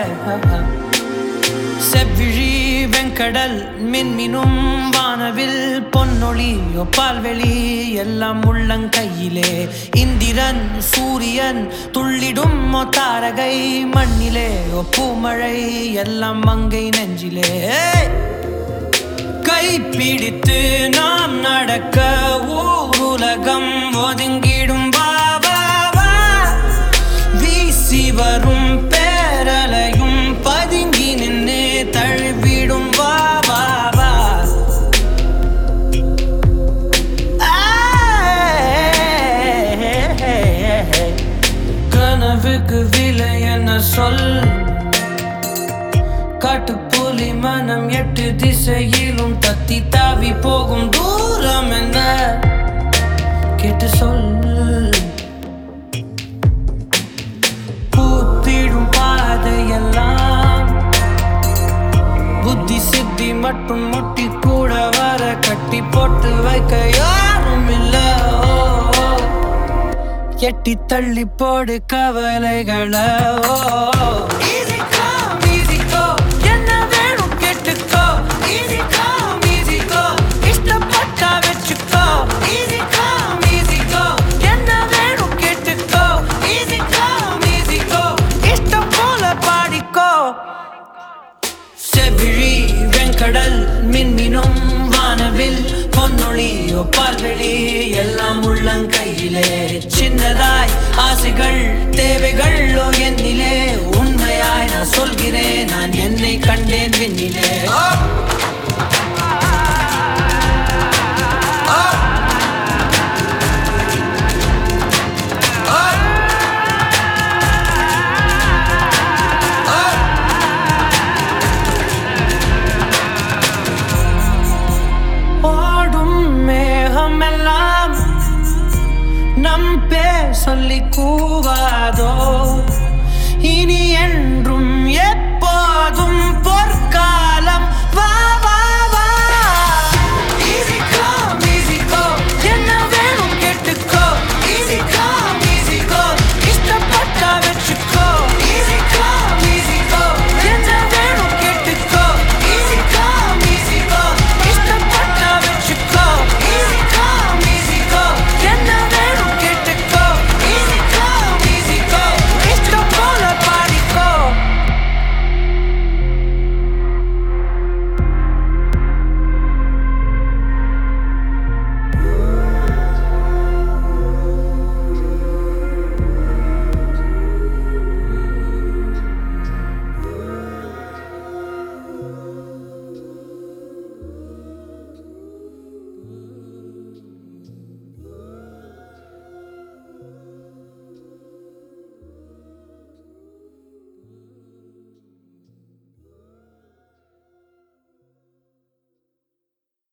செவ்விழி வெங்கடல் மின்மினும் வானவில் பொன்னொளி பால்வெளி எல்லாம் உள்ளங்கையிலே இந்திரன் சூரியன் துள்ளிடும் தாரகை மண்ணிலே ஓ பூமழை எல்லாம் மங்கை நெஞ்சிலே கை பிடித்து நாம் நடக்க ஊர் உலகம் ஒதுங்கிடும் வா வா வா வீசி வரும் பேரலையும் பதுங்கி நின்று தழுவிடும் வா வா வா கனவுக்கு விலை என்ன சொல் காட்டுப்புலி மனம் எட்டு திசையிலும் தத்தி தாவி போகும் தூரம் என்ன கேட்டு சொல் பூத்திடும் பாதையெல்லாம் புத்தி சித்தி மட்டும் முட்டி கூட வர கட்டி போட்டு வைக்க யாரும் இல்ல ஓ, ஓ. எட்டி தள்ளி போடு கவலைகளை ஓ, ஓ. Easy come, easy go. என்ன வேணும் கேட்டுக்கோ. Easy come, easy go. இஷ்டப்பட்டா வச்சுக்கோ. Easy come, easy go. என்ன வேணும் கேட்டுக்கோ. Easy come, easy go. இஷ்டம் போல பாடிக்கோ செவிழி வெங்கடல் மின்மினும் வானவில் பொன்னொழி பால்வெளி எல்லாம் உள்ளங்கையிலே சின்னதாய் ஆசைகள் தேவைகள் ஓ என்னிலே உண்மையாய் நான் சொல்கிறேன் நான் என்னை கண்டேன் விண்ணிலே ஓ